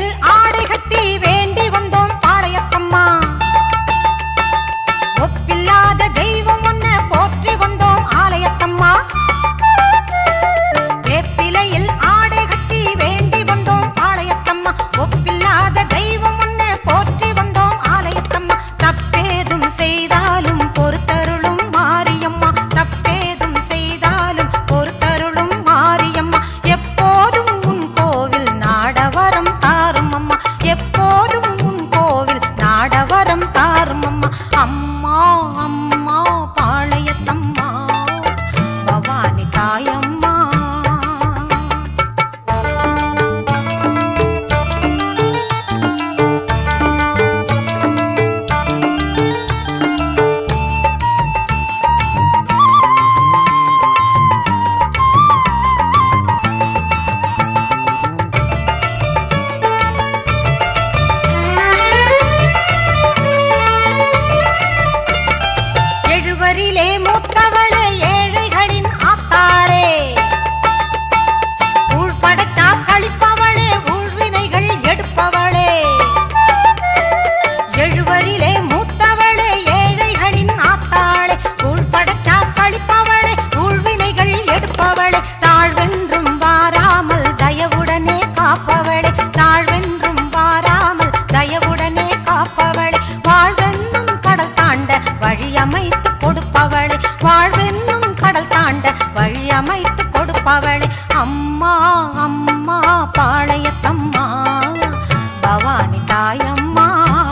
வேப்பிலையில் ஆடை கட்டி வேண்டி வந்தோம் பாளையத்தம்மா ஒப்பில்லாத தெய்வம் ஒன்ன போற்றி வந்தோம் ஆலயத்தம்மா வேப்பிலையில் ஆடை கட்டி வேண்டி வந்தோம் பாளையத்தம்மா ஒப்பில்லாத தெய்வம் ஒன்ன போற்றி வந்தோம் ஆலயத்தம்மா தப்பேதும் செய்தாலும் பொறுத்தருளும் மாரியம்மா தப்பேதும் செய்தாலும் பொறுத்தருளும் மாரியம்மா எப்போதும் உன் கோவில் நாடவரம் தாரும் அம்மா எப்போதும் உன் கோவில் நாடவரம் தாரும் அம்மா அம்மா அம்மா பாளையத்தம்மா பவானி தாயம்மா எழுவரிலே மூத்தவளே ஏழைகளின் ஆத்தாளே ஊழ் படைச்சா கழிப்பவளே ஊழ்வினைகள் எடுப்பவளே எழுவரிலே மூத்தவளே ஏழைகளின் ஆத்தாளே ஊழ் படைச்சா கழிப்பவளே ஊழ்வினைகள் எடுப்பவளே தாழ்வென்றும் வாராமல் தயவுடனே காப்பவளே தாழ்வென்றும் வாராமல் தயவுடனே காப்பவளே வாழ்வென்னும் கடல் தாண்ட வழியமைத்து கொடுப்பவளே வாழ்வென்னும் கடல் தாண்ட வழியமைத்து கொடுப்பவளே அம்மா அம்மா பாளையத்தம்மா பவானி தாயம்மா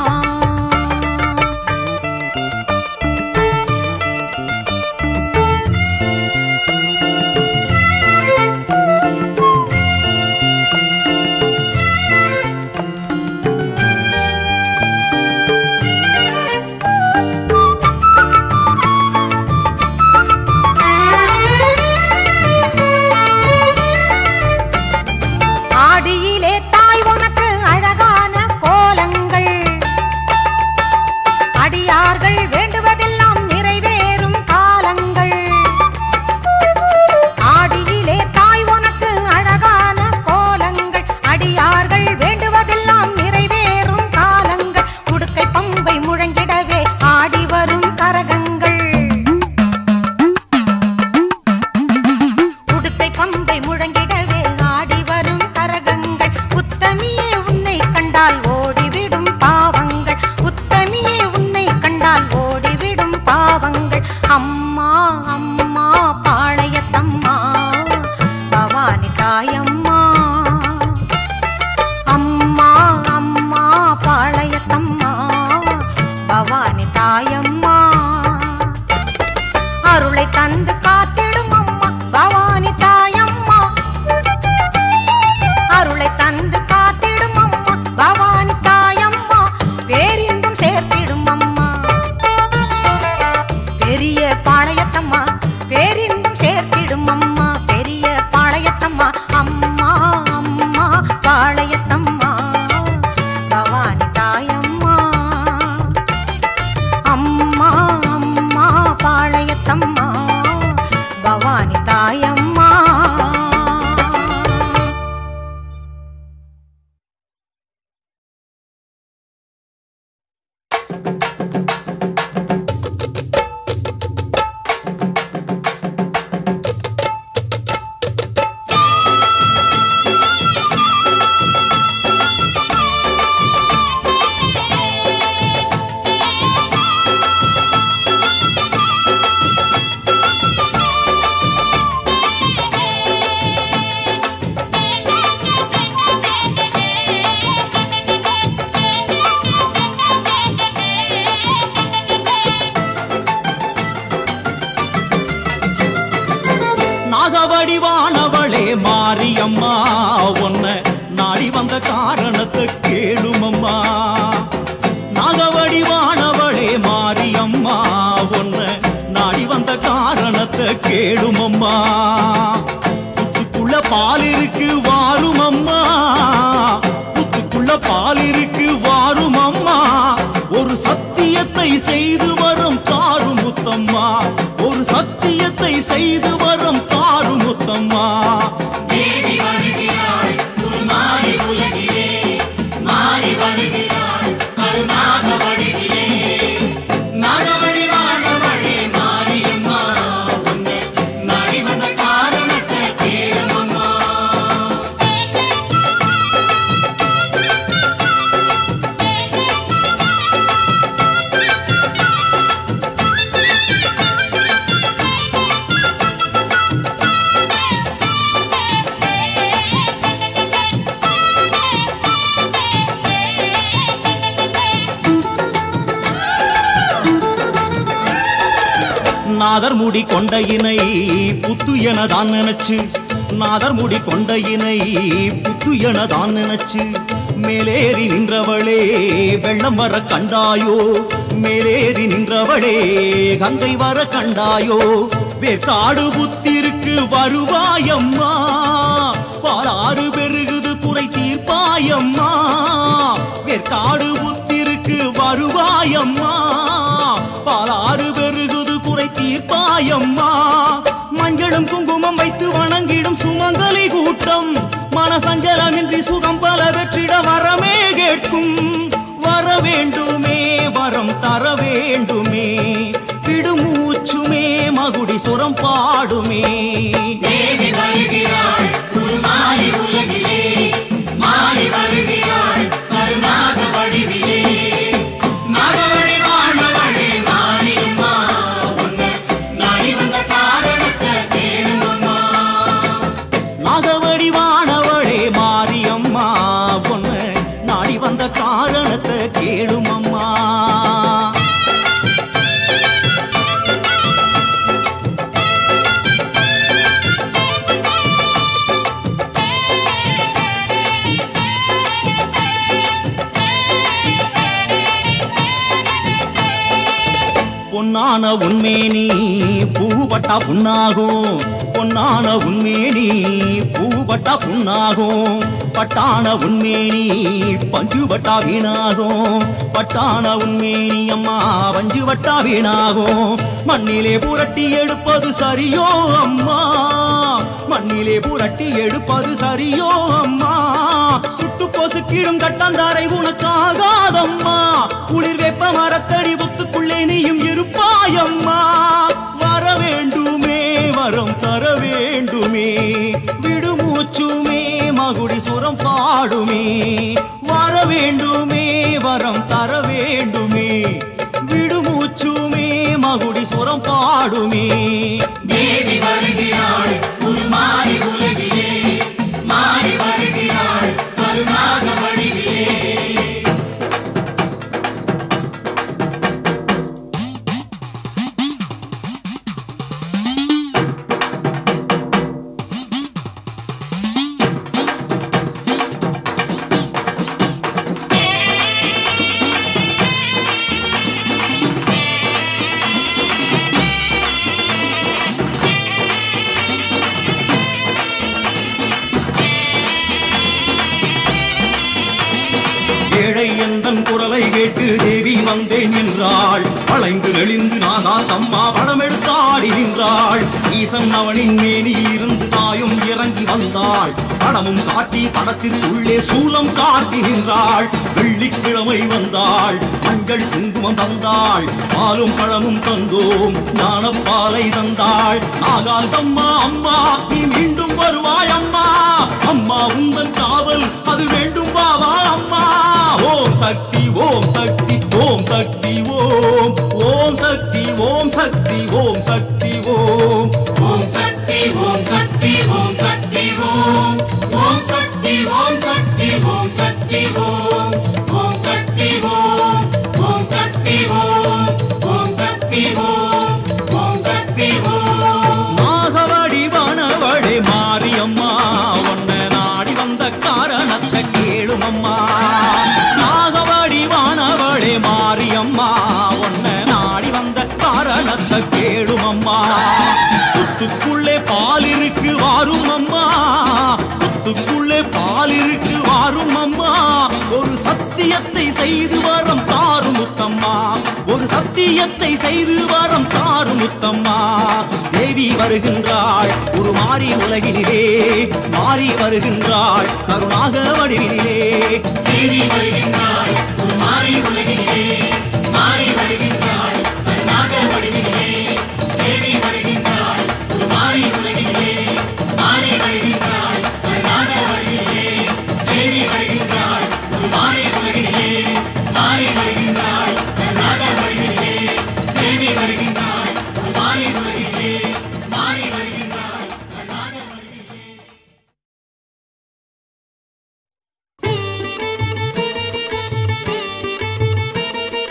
ஆடியிலே தாய் உனக்கு அழகான கோலங்கள் அடியார்கள் வேண்டுவதெல்லாம் நிறைவேறும் காலங்கள் ஆடியிலே தாய் உனக்கு அழகான கோலங்கள் அடியார்கள் வேண்டுவதெல்லாம் நிறைவேறும் காலங்கள் உடுக்கை பம்பை முழங்கிடவே ஆடி வரும் கரகங்கள் உடுக்கை பம்பை முழங்கிடவே ஆடி வரும் கரகங்கள் உத்தமியே உன்னை கண்டால் ஓடிவிடும் பாவங்கள் உத்தமியே உன்னை கண்டால் ஓடிவிடும் பாவங்கள் அம்மா அம்மா பாளையத்தம்மா பவானி தாயம்மா அம்மா அம்மா பாளையத்தம்மா பவானி தாயம்மா அருளை தந்து காத்திடும் அம்மா பவானி தாயம்மா அருளை தந்து காத்திடும் அம்மா பவானி தாயம்மா பேரின்பம் சேர்த்திடும் அம்மா பெரிய பாளையத்தம்மா பேரின்பம் சேர்த்திடும் அம்மா பெரிய பாளையத்தம்மா அம்மா அம்மா பாளையத்தம்மா பவானி தாயம்மா அம்மா அம்மா பாளையத்தம்மா பவானி தாயம்மா நாகவடிவானவளே மாரியம்மா உன்ன நாடி வந்த காரணத்தை கேளுமம்மா நாகவடிவானவளே மாரியம்மா உன்ன நாடி வந்த காரணத்தை கேளுமம்மா புத்துக்குள்ள பால் இருக்கு வாரும் அம்மா புத்துக்குள்ள பால் இருக்கு வாரும் அம்மா ஒரு சத்தியத்தை செய்து வரும் தாரு முத்தம்மா ஒரு சத்தியத்தை செய்து வரும் தாரு முத்தம்மா தேவி வருகிறாள் உருமாறி உலகிலே நாதர் முடி கொண்ட இணை புத்து என தான் நினைச்சு நாதர் முடி கொண்ட இணை புத்து என தான் நினைச்சு மேலேறி நின்றவளே வெள்ளம் வர கண்டாயோ மேலேறி நின்றவளே கங்கை வர கண்டாயோ வேற்காடு புத்திருக்கு வருவாயம்மா பாலாறு பெருகுது குறை தீர்ப்பாயம்மா வேற்காடு புத்திருக்கு வருவாயம்மா பாலாறு பெருகுது குறை தீர்ப்பாயம்மா மஞ்சளும் குங்குமம் வைத்து வணங்கிடும் சுமங்கலி கூட்டம் மனசஞ்சலமின்றி சுகம் பல வெற்றிட வரமே கேட்கும் வர வேண்டுமே வரம் தர வேண்டுமே விடுமூச்சுமே மகுடி சுரம் பாடுமே தேவி வருகிறாள் உருமாறி உலகிலே மாறி வருகிறாள் கருணாக வடிவிலே மகவழி வாழ்வழி மாறியம்மா உன்னை நாடி வந்த காரணத்தை கேளுமம்மா நாகவடி வானவளே மாரியம்மா பொண்ணு நாடி வந்த காரணத்தை கேளுமம்மா பொன்னான உண்மேனி பூபட்டா புண்ணாகும் பொன்னான உண்மேனி பூபட்டா புண்ணாகும் பட்டான உண்மேனி பஞ்சு பட்டா வீணாகும் பட்டான உண்மேனி அம்மா பஞ்சு பட்டா வீணாகும் மண்ணிலே புரட்டி எடுப்பது சரியோ அம்மா மண்ணிலே புரட்டி எடுப்பது சரியோ அம்மா சுட்டு பொசுக்கிடும் கட்டந்தாரை உனக்காகாதம்மா குளிர் வெப்ப மரத்தடி புத்துக்குள்ளே நீயும் இருப்பாயம்மா வர வேண்டுமே வரம் தர வேண்டுமே விடுமூச்சுமே மகுடி சுரம் பாடுமே வர வேண்டுமே வரம் தர வேண்டுமே விடுமூச்சுமே மகுடி சுரம் பாடுமே தேவி வருகிறாள் உருமாறி உலகிலே மாறி வருகிறாள் கருணாக வடிவிலே ஏழை எந்தன் குரலை கேட்டு தேவி வந்தேன் நின்றாள் வளைந்து நெளிந்து நாகா தம்மா படம் எடுத்தாடி நின்றாள் ஈசன் அவனின் மேனி இருந்து தாயும் இறங்கி வந்தாள் படமும் காட்டி படத்திற்குள்ளே சூலம் காட்டி நின்றாள் வெள்ளிக்கிழமை வந்தாள் மஞ்சள் குங்குமம் தந்தாள் பாலும் பழமும் தந்தோம் ஞானப்பாலை தந்தாள் நாகால் தம்மா அம்மா நீ மீண்டும் வருவாய் அம்மா அம்மா உங்கள் காவல் அது வேண்டும் பாவா அம்மா ஓம் சக்தி ஓம் சக்தி ஓம் சக்தி ஓம் ஓம் சக்தி ஓம் சக்தி ஓம் சக்தி ஓம் ஓம் சக்தி ஓம் சக்தி ஓம் சக்தி ஓம் ஓம் சக்தி ஓம் சக்தி ஓம் சக்தி ஓம் ஓம் சக்தி ஓம் ஓம் சக்தி ஓம் ஓம் சக்தி ஓம் ஓம் சக்தி ஓம் நாகவடி வனவழி மாரியம்மா உன்னை நாடி வந்த காரணத்தை கேளுமம்மா நாகவடி வானவழி மாரியம்மா உன்னை நாடி வந்த காரணத்தை கேளுமம்மா புத்துக்குள்ளே பால் இருக்கு வாரும் அம்மா புத்துக்குள்ளே பால் இருக்கு வாரும் அம்மா ஒரு சத்தியத்தை செய்து வரம் தாரும் முத்தம்மா ஒரு சத்தியத்தை செய்து வரம் தாரும் முத்தம்மா தேவி வருகின்றாள் ஒரு மாறி உலகினிலே மாறி வருகின்றாள் கருணாக வடிவினிலே தேவி வருகின்றாள் ஒரு மாறி உலகிலே மாறி வருகின்றாள் கருணாக வடிவிலே தேவி வருகின்றாள் ஒரு மாறி உலகிலே மாறி வருகின்றாள் கருணாக வடிவிலே தேவி வருகின்றாள் ஒரு மாறி உலகிலே மாறி வருகின்றாள் கருணாக வடிவிலே தேவி வருகின்றாள் ஒரு மாறி உலகிலே மாறி வருகின்றாள் கருணாக வடிவிலே ஆ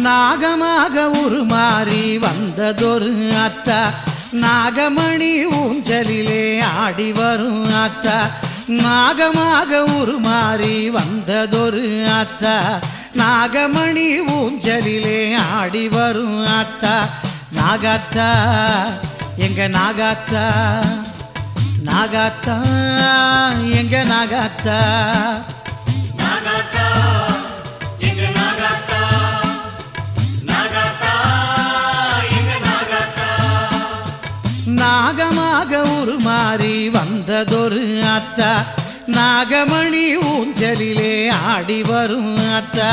நாகமாக உருமாறி வந்ததொரு அத்தா நாகமணி ஊஞ்சலிலே ஆடி வரும் அத்தா நாகமாக உருமாறி வந்ததொரு அத்தா நாகமணி ஊஞ்சலிலே ஆடி வரும் அத்தா நாகாத்தா எங்க நாகாத்தா நாகாத்தா எங்க நாகாத்தா நாகாத்தா எங்க நாகாத்தா நாகாத்தா எங்க நாகாத்தா நாகமாக உருமாறி வந்ததொரு அத்தா நாகமணி ஊஞ்சலிலே ஆடி வரும் அத்தா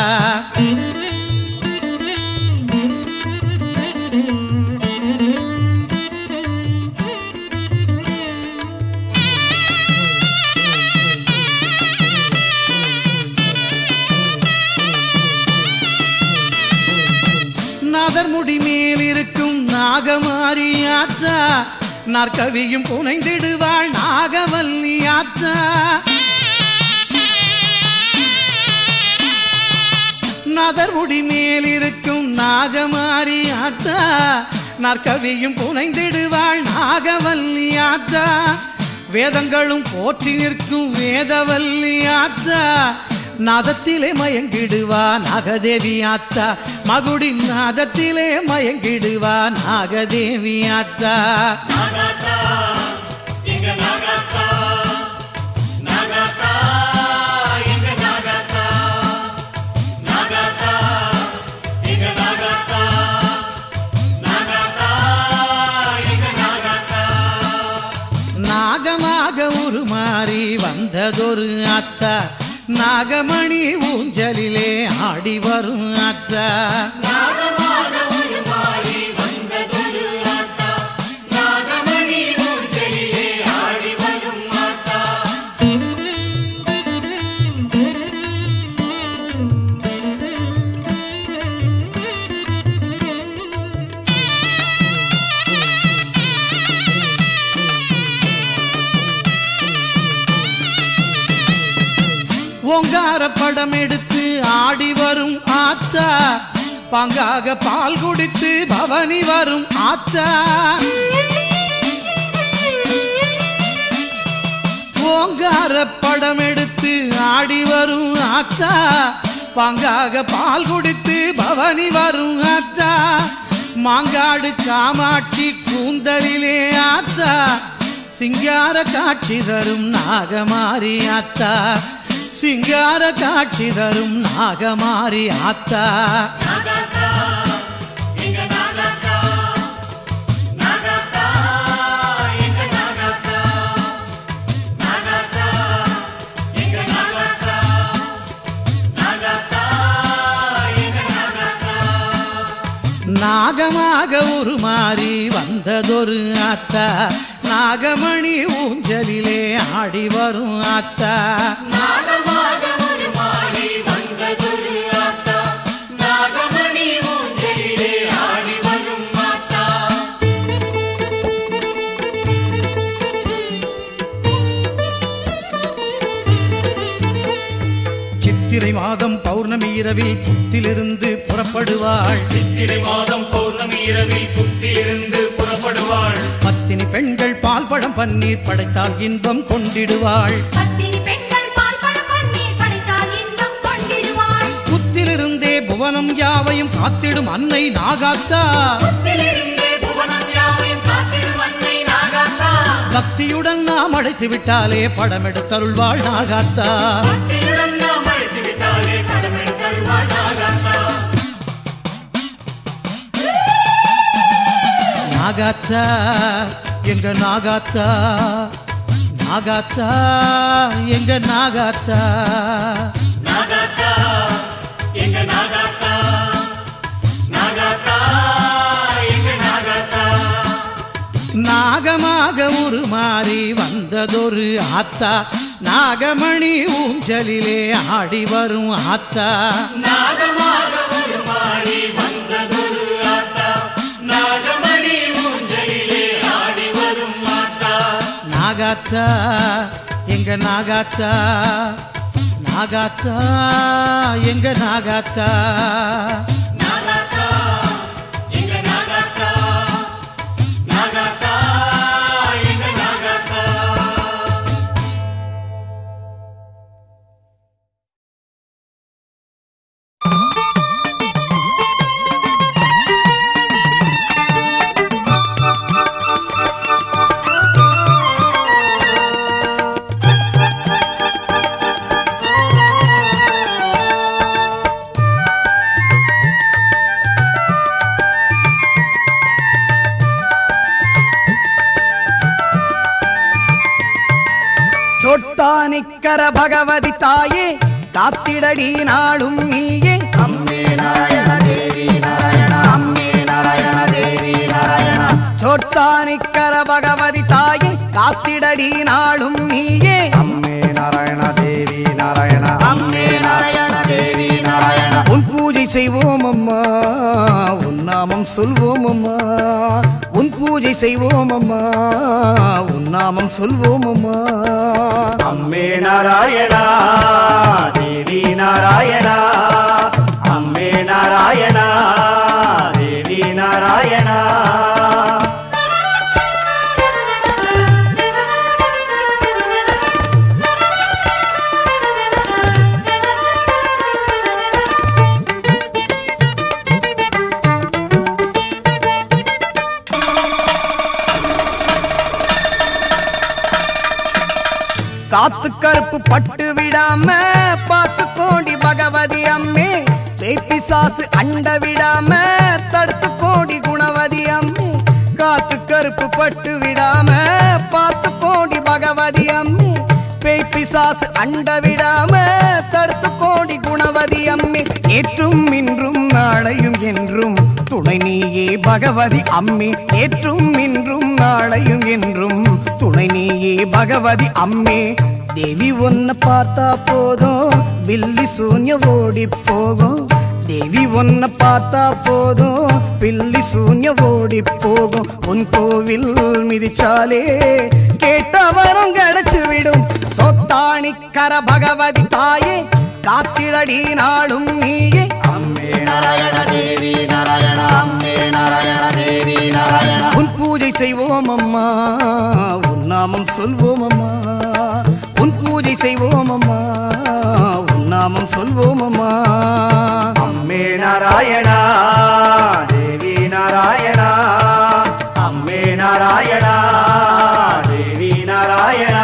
நாதர்முடி மேல் இருக்கும் நாகமாரி ஆத்தா நாற்கவியும் புனைந்திடுவாள் நாகவல்லி ஆத்தா நாதர்முடி மேல் இருக்கும் நாகமாரி ஆத்தா நாற்கவியும் புனைந்திடுவாள் நாகவல்லி ஆத்தா வேதங்களும் போற்றி நிற்கும் வேதவல்லி ஆத்தா நாதத்திலே மயங்கிடுவா நாகதேவி ஆத்தா மகுடி நாதத்திலே மயங்கிடுவா நாகதேவி ஆத்தா நாகாத்தா எங்க நாகாத்தா நாகாத்தா எங்க நாகாத்தா நாகாத்தா எங்க நாகாத்தா நாகாத்தா எங்க நாகாத்தா நாகமாக உருமாறி வந்ததொரு அத்தா நாகமணி ஊஞ்சலிலே ஆடி வரும் அத்தா நாகமாக உருமாறி வந்ததொரு ஆத்தா நாகமணி ஊஞ்சலிலே ஆடி வரும் ஆத்தா ஓங்கார படம் எடுத்து ஆடி வரும் ஆத்தா பங்காக பால் குடித்து பவனி வரும் ஆத்தா ஓங்கார படம் எடுத்து ஆடி வரும் ஆத்தா பங்காக பால் குடித்து பவனி வரும் ஆத்தா மாங்காடு காமாட்சி கூந்தலிலே ஆத்தா சிங்கார காட்சி தரும் நாகமாரி ஆத்தா சிங்கார காட்சி தரும் நாகமாரி ஆத்தா நாகாத்தா எங்க நாகாத்தா நாகாத்தா எங்க நாகாத்தா நாகாத்தா எங்க நாகாத்தா நாகாத்தா எங்க நாகாத்தா நாகமாக உருமாறி வந்ததொரு ஆத்தா நாகமணி ஊஞ்சலிலே ஆடி வரும் ஆத்தா நாகமாக உருமாறி வந்ததொரு ஆத்தா நாகமணி ஊஞ்சலிலே ஆடி வரும் ஆத்தா சித்திரை மாதம் பௌர்ணமி இரவில் புத்திலிருந்து புறப்படுவாள் சித்திரை மாதம் பௌர்ணமி இரவில் புத்திலிருந்து புறப்படுவாள் பத்தினி பெண்கள் பால் பழம் பன்னீர் படைத்தால் இன்பம் கொண்டிடுவாள் பத்தினி பெண்கள் பால் பழம் பன்னீர் படைத்தால் இன்பம் கொண்டிடுவாள் புத்திலிருந்தே புவனம் யாவையும் காத்திடும் அன்னை நாகாத்தா புத்திலிருந்தே புவனம் யாவையும் காத்திடும் அன்னை நாகாத்தா பக்தியுடன் நாம் அழைத்து விட்டாலே படம் எடுத்தருள்வாள் நாகாத்தா பக்தியுடன் நாம் அழைத்து விட்டாலே படமெடு தருவாள் நாகாத்தா நாகாத்தா எங்க நாகாத்தா நாகாத்தா எங்க நாகாத்தா நாகாத்தா எங்க நாகாத்தா நாகாத்தா எங்க நாகாத்தா நாகமாக உருமாறி வந்ததொரு ஆத்தா நாகமணி ஊஞ்சலிலே ஆடி வரும் ஆத்தா நாகமாக உருமாறி வந்ததொரு ஆத்தா நாகமணி ஊஞ்சலிலே ஆடி வரும் ஆத்தா நாகாத்தா எங்க நாகாத்தா நாகாத்தா எங்க நாகாத்தா நாகாத்தா காத்தானிக்கர பகவதி தாயே காத்திடடி நாளும் நீயே சோட்டானிக்கர பகவதி தாயே காத்திடடி நாளும் நீயே உன் பூஜை செய்வோம் அம்மா உன் நாமம் சொல்வோம் அம்மா உன் பூஜை செய்வோம் அம்மா உன் நாமம் சொல்வோம் அம்மா அம்மே நாராயணா தேவி நாராயணா அம்மே நாராயணா தேவி நாராயணா காத்து கருப்பு பட்டு விடாம பார்த்து கோடி பகவதி அம்மே பேப்பி சாசு அண்ட விடாம தடுத்து கோடி குணவதி அம்மே காத்து கருப்பு பட்டு விடாம பார்த்து கோடி பகவதி அம்மே பேப்பி சாசு அண்ட விடாம தடுத்து கோடி குணவதி அம்மே ஏற்றும் இன்றும் நாளையும் என்றும் துணை நீயே பகவதி அம்மி ஏற்றும் இன்றும் நாளையும் என்றும் துணை நீயே பகவதி அம்மே தேவி ஒன்ன பார்த்தா போதும் வில்லி சூன்ய ஓடி போகும் தேவி ஒன்ன பார்த்தா போதும் பில்லி சூன்ய ஓடி போகும் உன் கோவில் மிதிச்சாலே கேட்ட வரம் கிடைச்சு விடும் சொத்தாணிக்கர பகவதி தாயே காத்திரடி நாளும் நீயே அம்மே நாராயண தேவி நாராயண அம்மே நாராயண தேவி நாராயண உன் பூஜை செய்வோம் அம்மா உன் நாமம் சொல்வோம் அம்மா உன் பூஜை செய்வோம் அம்மா உன் நாமம் சொல்வோம் அம்மா அம்மே நாராயணா தேவி நாராயணா அம்மே நாராயணா தேவி நாராயணா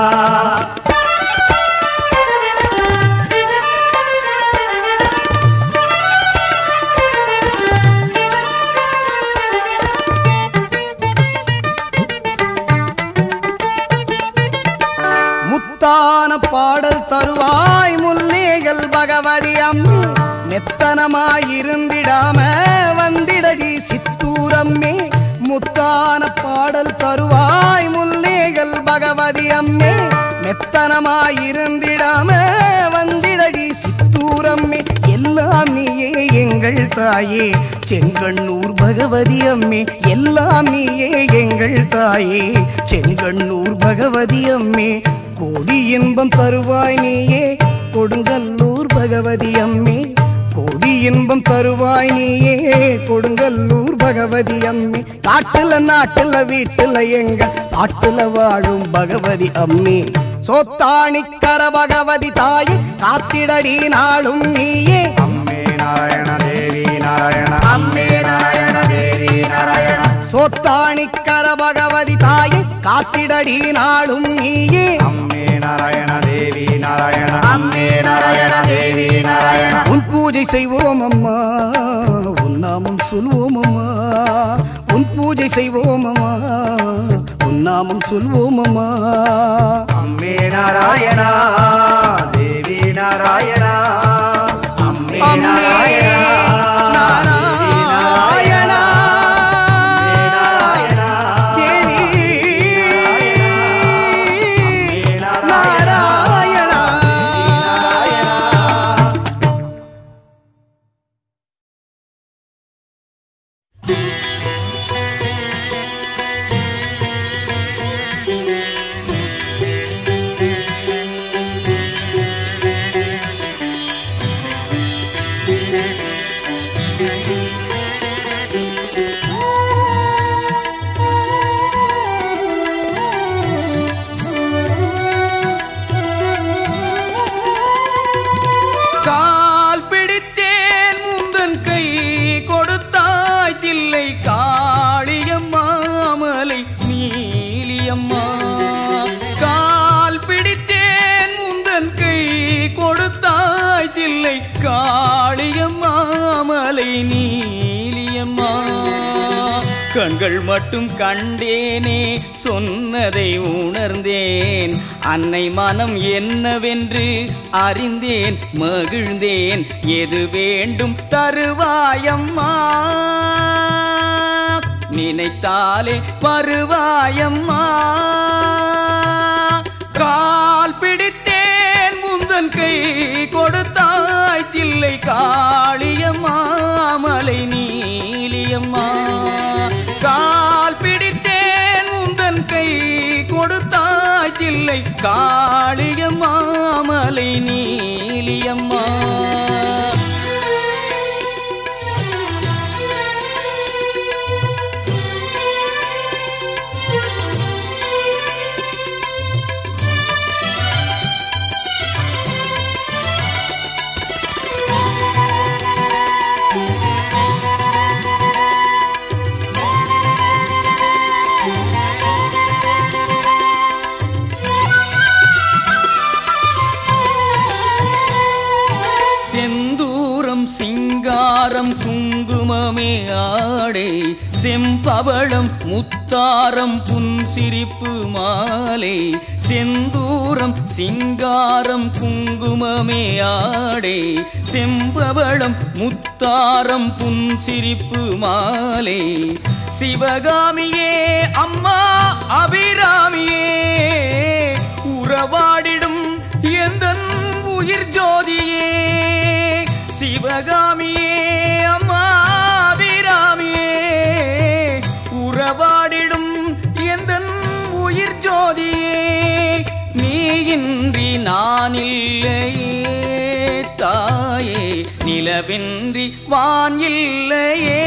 முத்தான பாடல் தருவாய் முல்லேகள் பகவதி அம்மே மெத்தனமாயிருந்திடாம வந்திடடி சித்தூரம்மே முத்தான பாடல் தருவாய் முல்லேகள் பகவதி அம்மே மெத்தனமாயிருந்திடாம வந்திடடி சித்தூரம்மே எல்லாம் நீயே எங்கள் தாயே செங்கண்ணூர் பகவதி அம்மே எல்லாம் நீயே எங்கள் தாயே செங்கண்ணூர் பகவதி அம்மே கோடி இன்பம் தருவாய் நீயே கொடுங்கல்லூர் பகவதி அம்மே கோடி இன்பம் தருவாய் நீயே கொடுங்கல்லூர் பகவதி அம்மே காட்டுல நாட்டுல வீட்டுல எங்க காட்டுல வாழும் பகவதி அம்மே சோத்தாணிக்கர பகவதி தாயே காத்திடடி நாளும் நீயே அம்மே நாராயண தேவி நாராயண அம்மே நாராயண தேவி நாராயண சோத்தாணிக்கர பகவதி தாயே காத்திடடி நாளும் நீயே அம்மே நாராயண தேவி நாராயண அம்மே நாராயண தேவி நாராயண உன் பூஜை செய்வோம் அம்மா உன் நாமம் சொல்வோம் அம்மா உன் பூஜை செய்வோம் அம்மா உன் நாமம் சொல்வோம் அம்மா அம்மே நாராயணா தேவி நாராயணா அம்மே அம்மே நாராயணா தேவி நாராயணா நாராயணா தேவி அம்மே நாராயணா நாராயணா கால் பிடித்தேன் முந்தன் கை கொடுத்தாய் தில்லை காளியம்மா மலை நீலியம்மா கால் பிடித்தேன் முந்தன் கை கொடுத்தாய் தில்லை காளியம்மா மலை நீலியம்மா கண்கள் மட்டும் கண்டேனே சொன்னதை உணர்ந்தேன் அன்னை மனம் என்னவென்று அறிந்தேன் மகிழ்ந்தேன் எது வேண்டும் தருவாயம்மா நினைத்தாலே வருவாயம்மா கால் பிடித்தேன் முந்தன் கை கொடுத்தாய் தில்லை காளியம்மா மலை நீலியம்மா கால் பிடித்தேன் முந்தன் கை கொடுத்தாய் தில்லை காளியம்மா மலை நீலியம்மா செந்தூரம் சிங்காரம் குங்குமமே ஆடை செம்பவளம் முத்தாரம் புன்சிரிப்பு மாலை செந்தூரம் சிங்காரம் குங்குமமே ஆடை செம்பவளம் முத்தாரம் புன்சிரிப்பு மாலை சிவகாமியே அம்மா அபிராமியே உறவாடிடும் எந்தன் உயிர் ஜோதியே சிவகாமியே அம்மா அபிராமியே உறவாடிடும் எந்தன் உயிர் ஜோதியே நீ இன்றி நான் இல்லையே தாயே நிலவின்றி வான் இல்லையே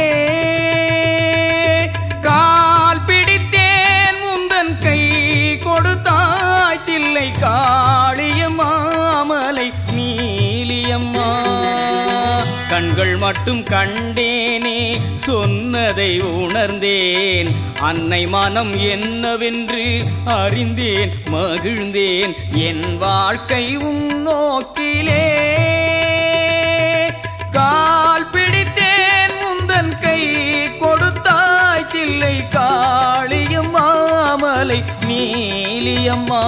கால் பிடித்தேன் முந்தன் கை கொடுத்தாய் தில்லை காளியம்மா மலை நீலியம்மா கண்கள் மட்டும் கண்டேனே சொன்னதை உணர்ந்தேன் அன்னை மனம் என்னவென்று அறிந்தேன் மகிழ்ந்தேன் என் வாழ்க்கை உன் நோக்கிலே கால் பிடித்தேன் முந்தன் கை கொடுத்தாய் தில்லை காளியம்மா மலை நீலியம்மா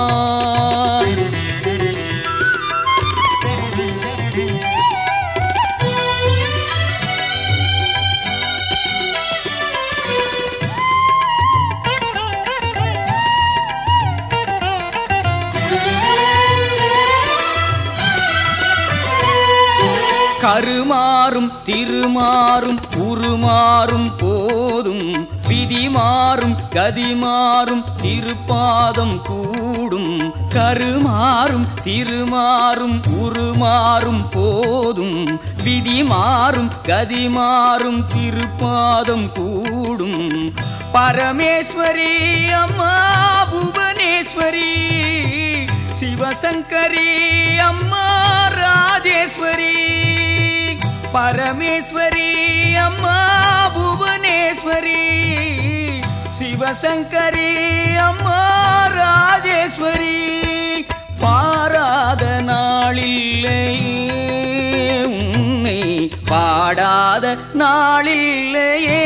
கருமாறும் திருமாறும் உருமாறும் போதும் விதி மாறும் கதி மாறும் திருப்பாதம் கூடும் கருமாறும் திருமாறும் உருமாறும் போதும் விதி மாறும் கதி மாறும் திருப்பாதம் கூடும் பரமேஸ்வரி அம்மா புவனேஸ்வரி சிவசங்கரி அம்மா ராஜேஸ்வரி பரமேஸ்வரி அம்மா புவனேஸ்வரி சிவசங்கரி அம்மா ராஜேஸ்வரி பாராத நாளில்லையே உன்னை பாடாத நாளில்லையே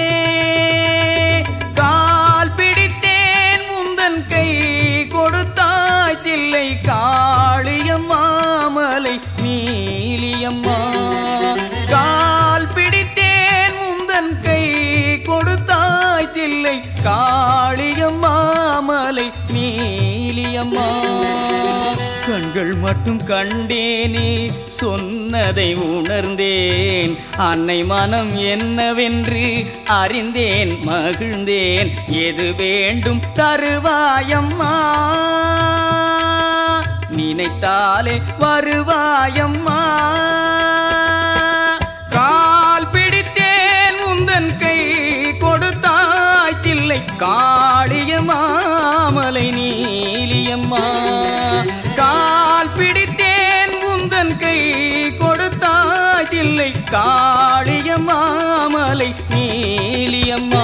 கால் பிடித்தேன் முந்தன் கை கொடுத்தாய் தில்லை காளியம்மா மலை நீலியம்மா கால் பிடித்தேன் முந்தன் கை கொடுத்தாய் தில்லை காளியம்மா மலை நீலியம்மா கண்கள் மட்டும் கண்டேனே சொன்னதை உணர்ந்தேன் அன்னை மனம் என்னவென்று அறிந்தேன் மகிழ்ந்தேன் எது வேண்டும் தருவாயம்மா நினைத்தாலே வருவாயம்மா கால் பிடித்தேன் முந்தன் கை கொடுத்தாய் தில்லை காளியமாமலை நீலியம்மா கால் பிடித்தேன் முந்தன் கை கொடுத்தாய் தில்லை காளியமாமலை நீலியம்மா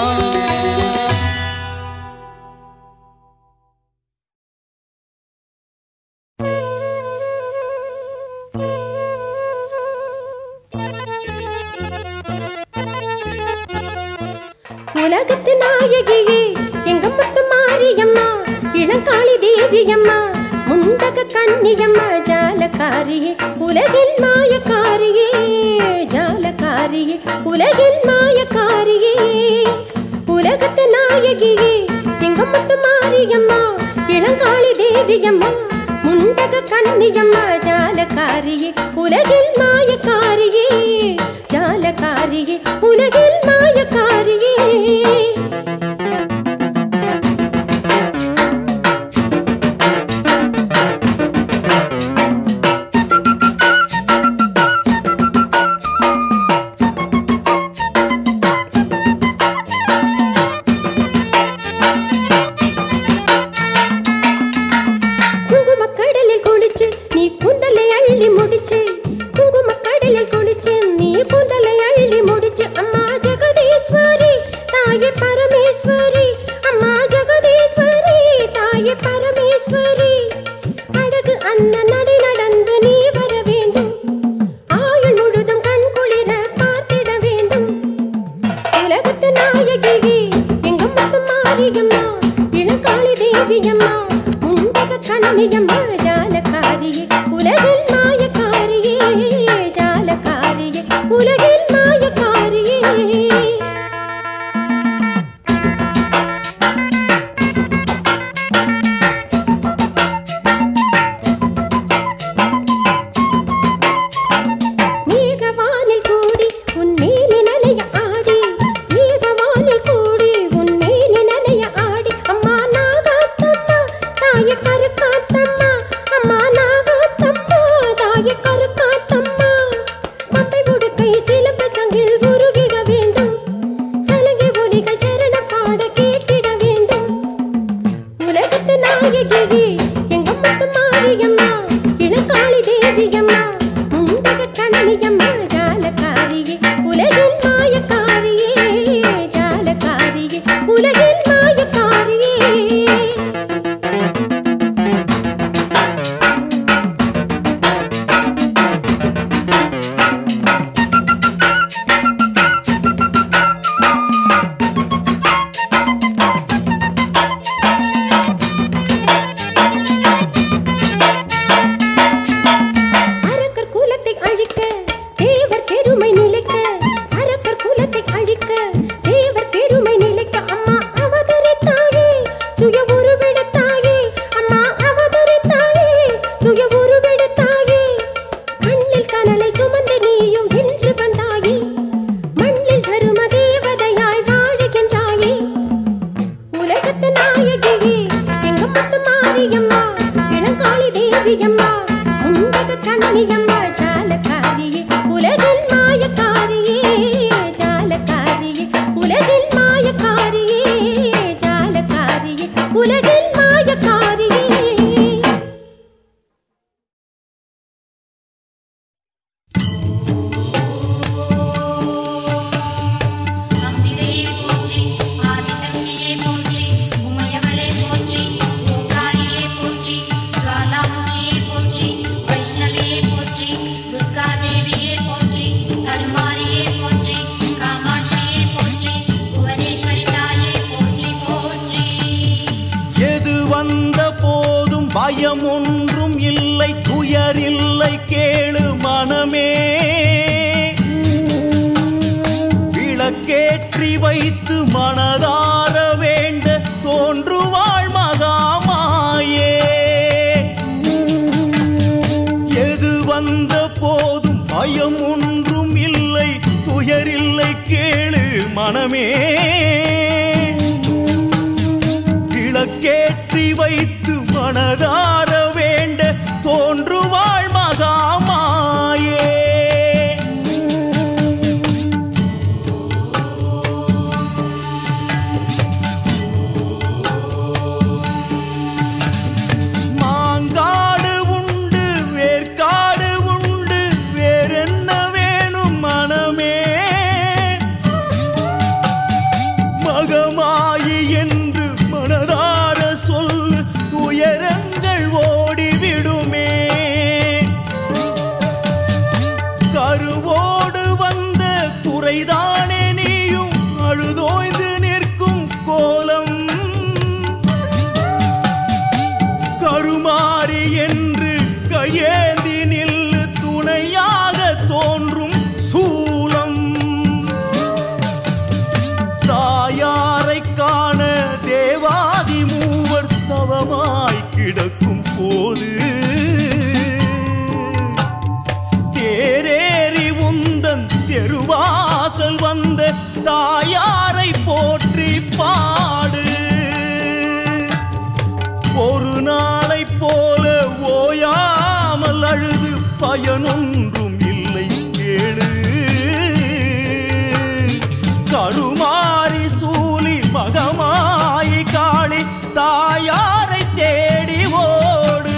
உலகத்து நாயகியே எங்க முத்து மாரியம்மா இளங்காளி தேவியம்மா முண்டக கன்னியம்மா ஜாலக்காரியே உலகில் மாயக்காரியே ஜாலக்காரியே உலகில் மாயக்காரியே உலகத்து நாயகியே எங்க முத்து மாரியம்மா இளங்காளி தேவியம்மா முண்டக கன்னியம்மா ஜாலக்காரியே உலகில் மாயக்காரியே ஜாலக்காரியே உலகில் மாயக்காரியே குங்குமக் கடலில் குளிச்சு நீ கூந்தலை அள்ளி முடிச்சு குங்குமக் கடலில் குளிச்சு நீ கூந்தலை அள்ளி முடிச்சு அம்மா ஜெகதீஸ்வரி தாயே பரமேஸ்வரி அம்மா ஜெகதீஸ்வரி தாயே பரமேஸ்வரி அழகு அந்த நடை நடந்து நீ வர வேண்டும் ஆயுள் முழுதும் கண் குளிர பார்த்திட வேண்டும் உலகத்து நாயகியே எங்க முத்து மாரியம்மா இளங்காளி தேவியம்மா முண்டக கன்னியம்மா ஜாலக்காரியே உலகில் மாயக்காரியே ஜாலக்காரியே உலகில் மாயக்காரியே மேகவானில் கூடி உன் மேனி நனைய ஆடி மேகவானில் கூடி உன் மேனி நனைய ஆடி அம்மா நாகாத்தம்மா தாய கருக்காத்தம்மா அம்மா நாகாத்தம்மா தாய கருக்காத்தம்மா பம்பை உடுக்கை சிலம்ப சங்கில் உருகிட வேண்டும் சலங்கை ஒலிகள் சரண பாட கேட்டிட வேண்டும் உலகத்து நாயகியே எங்க முத்து மாரியம்மா இளங்காளி தேவியம்மா முண்டக கண்ணியம்மா ஜாலக்காரியே உலகில் மாயக்காரியே ஜாலக்காரியே உலகில் மாயக்காரியே அரக்கர் குலத்தை அழிக்க தேவர் பெருமை நிலைக்க அரக்கர் குலத்தை அழிக்க தேவர் பெருமை நிலைக்க அம்மா அவதரித்தாயே சுய உருவெடுத்தாயே அம்மா அவதரித்தாயே சுய உருவெடுத்தாயே கண்ணில் கனலை சுமந்து நீயும் இன்று வந்தாயே மண்ணில் தரும தேவதையாய் வாழுகின்றாயே உலகத்து நாயகியே எங்க முத்து மாரியம்மா இளங்காளி தேவியம்மா உண்டக கண்ணியம்மா ஜாலக்காரியே உலகில் மாயக்காரியே ஜாலக்காரியே உலகில் மாயக்காரியே ஜாலக்காரியே உலகில் மாயக்காரியே அம்பிகையே போற்றி ஆதிசக்தியே போற்றி உமையவளே போற்றி ஓங்காரியே போற்றி ஜுவாலாமுகியே போற்றி வைஷ்ணவியே போற்றி துர்கா தேவியே போற்றி கருமாரியே போற்றி காமாட்சியே போற்றி புவனேஸ்வரி தாயே போற்றி போற்றி எது வந்த போதும் பயம் ஒன்றும் இல்லை துயரில்லை கேளு மனமே விளக்கேற்றி வைத்து மனதார வேண்ட தோன்றுவாள் மகாமாயே எது வந்த போதும் பயம் ஒன்றும் இல்லை துயரில்லை கேளு மனமே விளக்கேற்றி வைத்து மனதார வேண்ட தோன்றுவாள் மகாமாயே மாங்காடு உண்டு வேர்க்காடு உண்டு வேறென்ன வேணும் மனமே மகமாயி என்று மனதார சொல்லு துயரங்கள் ஓ பயனொன்றும் இல்லை கேளு கருமாரி சூலி மகமாயி காளி தாயாரை தேடி ஓடு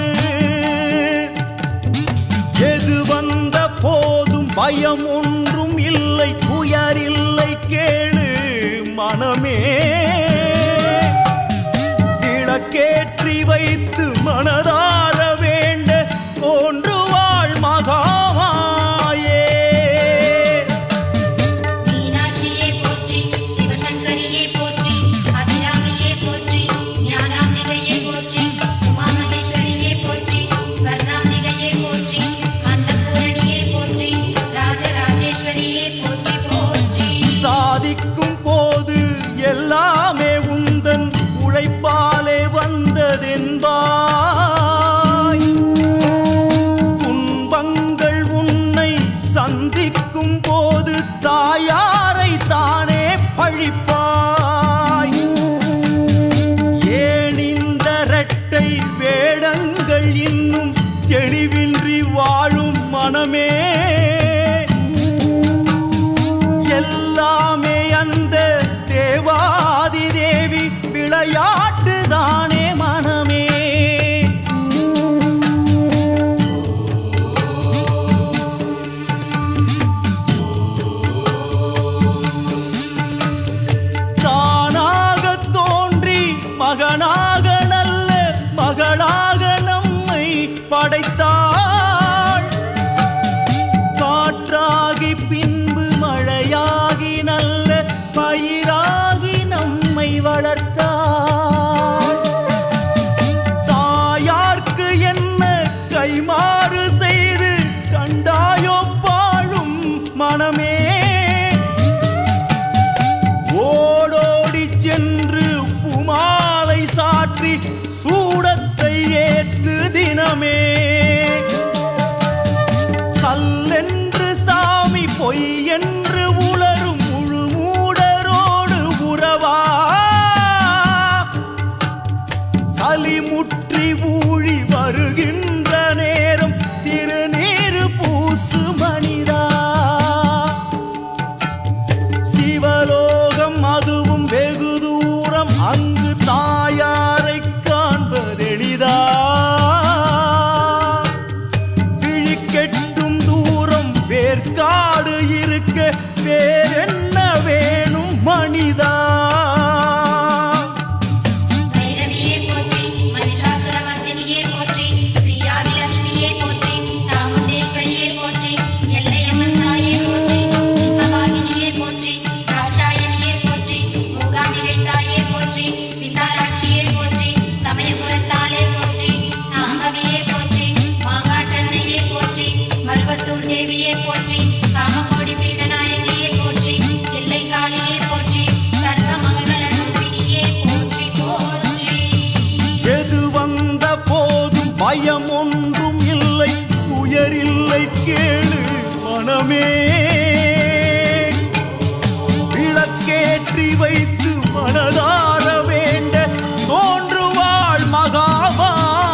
எது வந்த போதும் பயம் ஒன்றும் இல்லை துயரில்லை கேளு மனமே விளக்கேற்றி வைத்து மனதார வேண்ட தோன்றுவாள் மகாமாயே மீனாட்சியே போற்றி சிவசங்கரியே போற்றி அபிராமியே போற்றி ஞானாம்பிகையே போற்றி உமாமகேஸ்வரியே போற்றி ஸ்வர்ணாம்பிகையே போற்றி அன்னபூரணியே போற்றி ராஜராஜேஸ்வரியே போற்றி போற்றி சாதிக்கும் போது எல்லாமே உந்தன் உழைப்பாலே வந்ததென்பாய் துன்பங்கள் உன்னை சந்திக்கும் போது தாயாரை தானே பழிப்பாய் ஏன் இந்த இரட்டை வேடங்கள் இன்னும் தெளிவின்றி வாழும் மனமே எல்லாமே அந்த தேவாதி தேவி விளையாட்டு தானே மனமே தானாக தோன்றி மகனாக நல்ல மகளாக நம்மை படைத்தாள் காற்றாகி பின்பு மழையாகி நல்ல பயிராகி நம்மை வளர்த்தாள் தாயார்க்கு என்ன கைமாறு செய்து கண்டாயோ பாழும் மனமே ஓடோடி சென்று புமாலை சாற்றி சூடத்தை ஏத்து தினமே கல்லென்று சாமி பொய் என்று உளரும் முழு மூடரோடு உறவா களிமுற்றி ஊழி வருகின்ற நேரம் திருநீரு பூசு மனிதா சிவலோகம் அதுவும் வெகு தூரம் அங்கு தாயாரை காண்பதெளிதா விழிக்கெட்டும் தூரம் வேர்க்காடு இருக்க வேறென்ன வேணும் மனிதா பைரவியே போற்றி மகிஷாசுரமர்த்தினியே போற்றி ஸ்ரீ ஆதிலட்சுமியே போற்றி சாமுண்டேஸ்வரியே போற்றி எல்லையம்மன் தாயே போற்றி சிம்மவாகினியே போற்றி தாட்சாயணியே போற்றி மூகாம்பிகை தாயே போற்றி விசாலாட்சியே போற்றி சமயபுரத்தாளே போற்றி சாம்பவியே போற்றி மாங்காட்டன்னையே போற்றி மருவத்தூர் தேவியே போற்றி காமகோடி பீடநாயகியே போற்றி எல்லை காளியே போற்றி சர்வமங்கல ரூபிணியே போற்றி போற்றி எது வந்த போதும் பயம் ஒன்றும் இல்லை உயரில்லை கேளு மனமே விளக்கேற்றி வைத்து மனதார வேண்ட தோன்றுவாள் மகாமாயே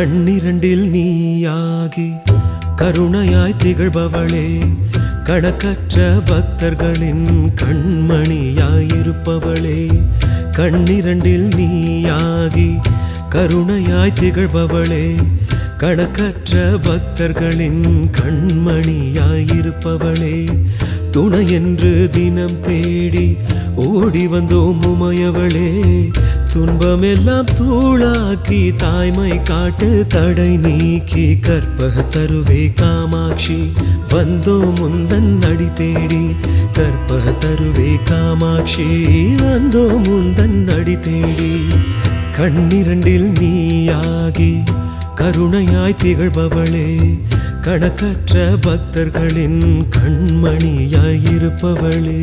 கண்ணிரண்டில் நீயாகி கருணையாய் திகழ்பவளே கணக்கற்ற பக்தர்களின் கண்மணியாயிருப்பவளே கண்ணிரண்டில் நீயாகி கருணையாய் திகழ்பவளே கணக்கற்ற பக்தர்களின் கண்மணியாயிருப்பவளே துணை என்று தினம் தேடி ஓடி வந்தோம் உமையவளே துன்பமெல்லாம் தூளாக்கி தாய்மை காட்டு தடை நீக்கி கற்பக தருவே காமாட்சி வந்தோ முந்தன் அடி தேடி கற்பக தருவே காமாட்சி வந்தோ முந்தன் அடி தேடி கண்ணிரண்டில் நீயாகி கருணையாய் திகழ்பவளே கணக்கற்ற பக்தர்களின் கண்மணியாயிருப்பவளே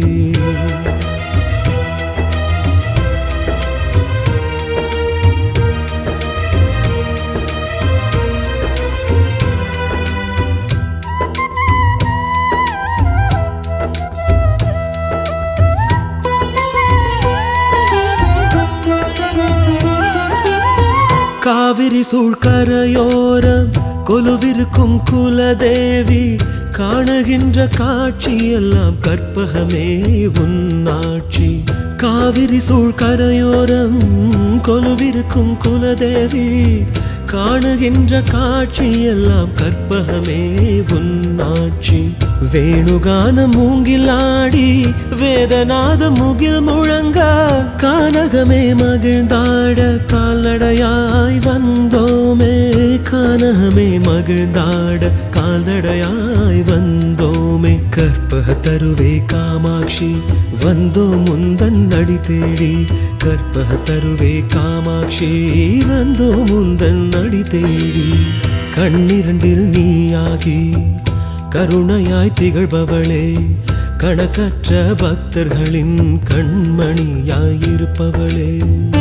காவிரி சூழ்கரையோரம் கொலுவிருக்கும் குலதேவி காணுகின்ற காட்சியெல்லாம் கற்பகமே உன்னாட்சி காவிரி சூழ்கரையோரம் கொலுவிருக்கும் குலதேவி காணுகின்ற காட்சியெல்லாம் கற்பகமே உன்னாட்சி வேணுகான மூங்கில் ஆடி வேதநாத முகில் முழங்க கானகமே மகிழ்ந்தாட கால்நடையாய் வந்தோமே கானகமே மகிழ்ந்தாட கால்நடையாய் வந்தோமே கற்பக தருவே காமாட்சி வந்தோ முந்தன் அடி தேடி கற்பக தருவே காமாட்சி வந்தோ முந்தன் அடி தேடி கண்ணிரண்டில் நீயாகி கருணையாய் திகழ்பவளே கணக்கற்ற பக்தர்களின் கண்மணியாயிருப்பவளே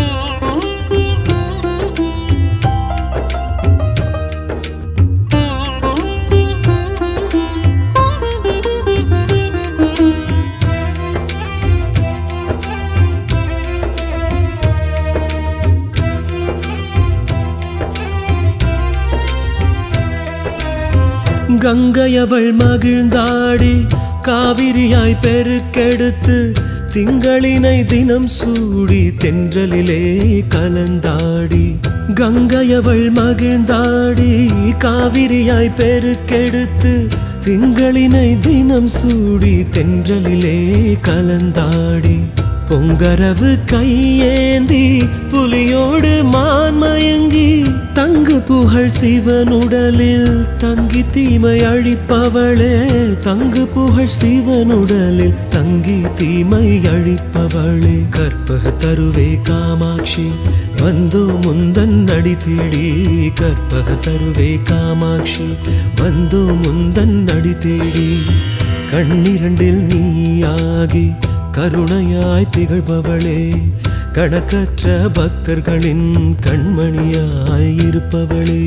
கங்கையவள் மகிழ்ந்தாடி காவிரியாய் பெருக்கெடுத்து திங்களினை தினம் சூடி தென்றலிலே கலந்தாடி கங்கையவள் மகிழ்ந்தாடி காவிரியாய் பெருக்கெடுத்து திங்களினை தினம் சூடி தென்றலிலே கலந்தாடி பொங்கரவு கையேந்தி புலியோடு மான்மயங்கி தங்கு புகழ் சிவனுடலில் தங்கி தீமை அழிப்பவளே தங்கு புகழ் சிவனுடலில் தங்கி தீமை அழிப்பவளே கற்பக தருவே காமாட்சி வந்தோ முந்தன் அடி தேடி கற்பக தருவே காமாட்சி வந்தோ முந்தன் அடி தேடி கண்ணிரண்டில் நீயாகி கருணையாய் திகழ்பவளே கணக்கற்ற பக்தர்களின் கண்மணியாய் இருப்பவளே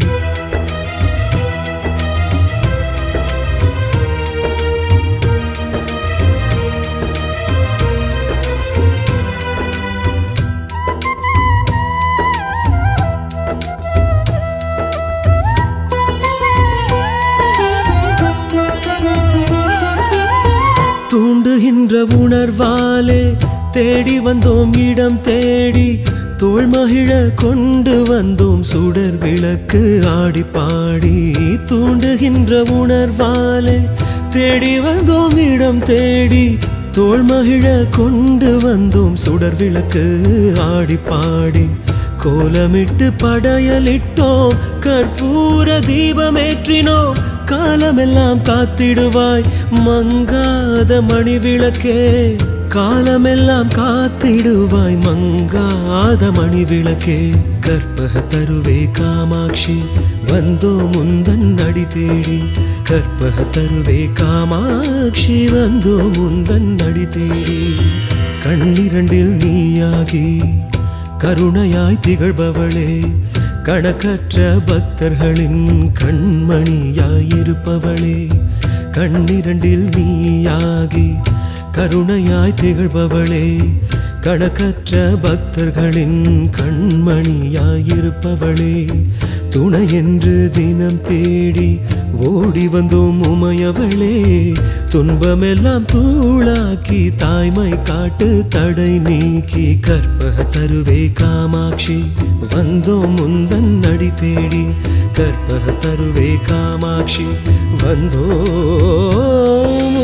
தூண்டுகின்ற உணர்வாலே தேடி வந்தோம் இடம் தேடி தோள் மகிழ கொண்டு வந்தோம் சுடர் விளக்கு ஆடி பாடி தூண்டுகின்ற உணர்வாலே தேடி வந்தோம் இடம் தேடி தோள் மகிழ கொண்டு வந்தோம் சுடர் விளக்கு ஆடி பாடி கோலமிட்டு படையலிட்டோம் கற்பூர தீபமேற்றினோம் காலமெல்லாம் காத்திடுவாய் மங்காத மணி விளக்கே காலமெல்லாம் காத்திடுவாய் மங்காத மணி விளக்கே கற்பக தருவே காமாட்சி வந்தோ முந்தன் அடி தேடி கற்பக தருவே காமாட்சி வந்தோ முந்தன் அடி தேடி கண்ணிரண்டில் நீயாகி கருணையாய் திகழ்பவளே கணக்கற்ற பக்தர்களின் கண்மணியாயிருப்பவளே கண்ணிரண்டில் நீயாகி கருணையாய் திகழ்பவளே கணக்கற்ற பக்தர்களின் கண்மணியாயிருப்பவளே துணை என்று தினம் தேடி ஓடி வந்தோம் உமையவளே துன்பமெல்லாம் தூளாக்கி தாய்மை காட்டு தடை நீக்கி கற்பக தருவே காமாட்சி வந்தோம் முந்தன் அடி தேடி கற்பக தருவே காமாட்சி வந்தோம்